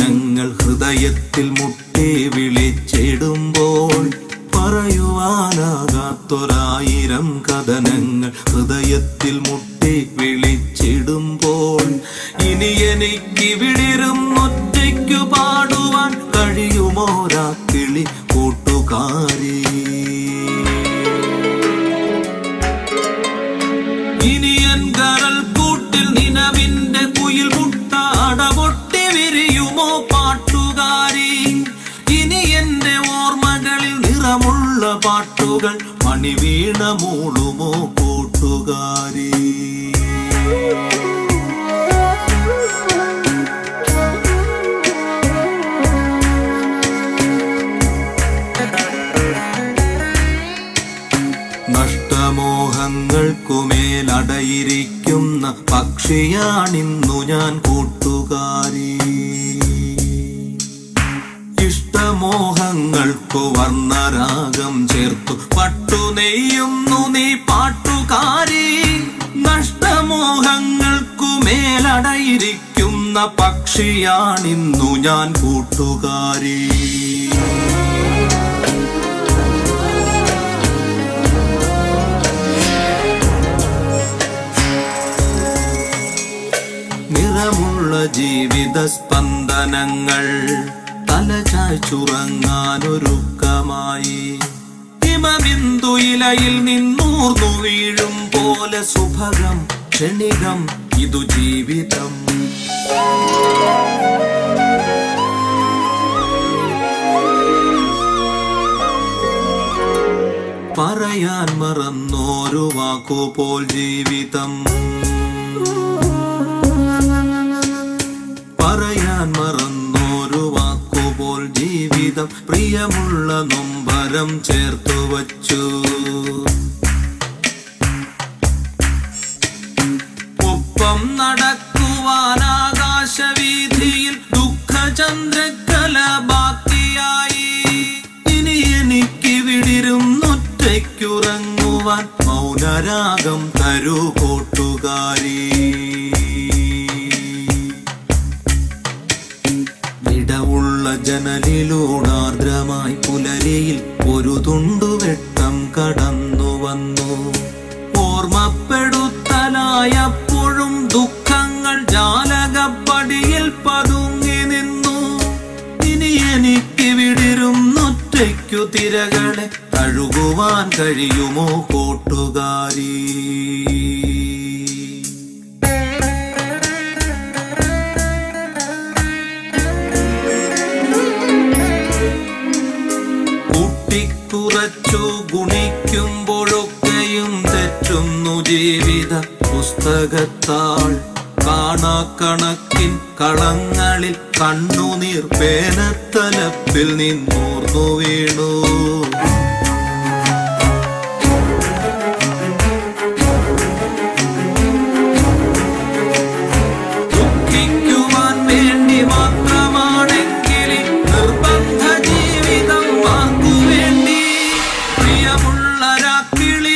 കഥനങ്ങൾ ഹൃദയത്തിൽ മുട്ടി വിളിച്ചിടുമ്പോൾ പറയുവാനാകാത്തൊരായിരം കഥനങ്ങൾ ഹൃദയത്തിൽ മുട്ടി വിളിച്ചിടുമ്പോൾ ഇനി എനിക്ക് വിടിരുന്നൊറ്റയ്ക്കു പാടുവാൻ കഴിയുമോരാ കിളി കൂട്ടുകാരി ഇനിയൻ കരൽ കൂട്ടിൽ നിലവിന്റെ കുയിൽ മുട്ട അടപൊട്ടി വിരിയുമോ പാട്ടുകാരി ഇനി എന്റെ ഓർമ്മകളിൽ നിറമുള്ള പാട്ടുകൾ മണിവീണ മൂളുമോ കൂട്ടുകാരി നഷ്ടമോഹങ്ങൾക്കുമേലടയിരിക്കുന്ന പക്ഷിയാണിന്നു ഞാൻ കൂട്ടുകാരി ഇഷ്ടമോഹങ്ങൾക്കു വർണ്ണരാഗം ചേർത്തു പട്ടു നെയ്യുന്നു നീ പാട്ടുകാരി നഷ്ടമോഹങ്ങൾക്കു മേലടയിരിക്കുന്ന പക്ഷിയാണിന്നു ഞാൻ കൂട്ടുകാരി നിറമുള്ള ജീവിത സ്പന്ദനങ്ങൾ തലചായ്ച്ചുറങ്ങാനൊരുക്കമായി ഹിമബിന്ദു ഇലയിൽ നിന്നൂർന്നു വീഴും പോലെ സുഭഗം ക്ഷണികം ഇതു ജീവിതം പറയാൻ മറന്നോരു വാക്കുപോൽ ജീവിതം പറയാൻ മറന്നോരു വാക്കുപോൽ ജീവിതം പ്രിയമുള്ള നൊമ്പരം ചേർത്തു വച്ചു ഒപ്പം നടക്കുവാൻ ആകാശവീതിയിൽ ദുഃഖചന്ദ്രക്കല ബാക്കിയായി ഇനി എനിക്ക് വിടിരുന്നൊറ്റയ്ക്കുറങ്ങുവാൻ മൗനരാഗം തരൂ കൂട്ടുകാരി ഇടവുള്ള ജനലിലൂടാർദ്രമായി പുലരിയിൽ ഒരു തുണ്ടുവെട്ടം കടന്നു വന്നു ഓർമ്മപ്പെടുത്തലായപ്പോഴും ദുഃഖങ്ങൾ ജാലകപ്പടിയിൽ പതുങ്ങി നിന്നു ഇനി എനിക്ക് വിടിരുന്നൊറ്റയ്ക്കു തിരകളെ കഴുകുവാൻ കഴിയുമോ കൂട്ടുകാരി കൂട്ടിക്കുറച്ചു ഗുണിക്കുമ്പോഴൊക്കെയും തെറ്റുന്നു ജീവിത പുസ്തകത്താൾ കാണാക്കണക്കിൻ കളങ്ങളിൽ കണ്ണുനീർ പേനത്തലപ്പിൽ നിന്നൂർന്നു വീണു ദുഃഖിക്കുവാൻ വേണ്ടി മാത്രമാണെങ്കിൽ നിർബന്ധ ജീവിതം വാക്കു വേണ്ടി പ്രിയമുള്ള രാക്കിളി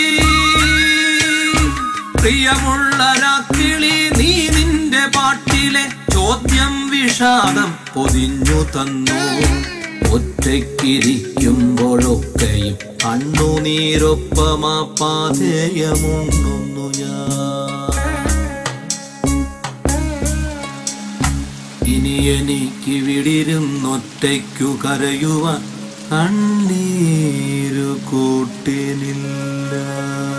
പ്രിയമുള്ള രാക്കിളി നീ നിന്റെ പാട്ടിലെ ചോദ്യം വിഷാദം പൊതിഞ്ഞു തന്നു ഒറ്റയ്ക്കിരിക്കുമ്പോഴൊക്കെയും കണ്ണുനീരൊപ്പമാ പാതേയമുണ്ണുന്നു ഞാൻ ഇനി എനിക്ക് വിടിരുന്നൊറ്റയ്ക്കു കരയുവാൻ കണ്ണീരു കൂട്ടിനില്ല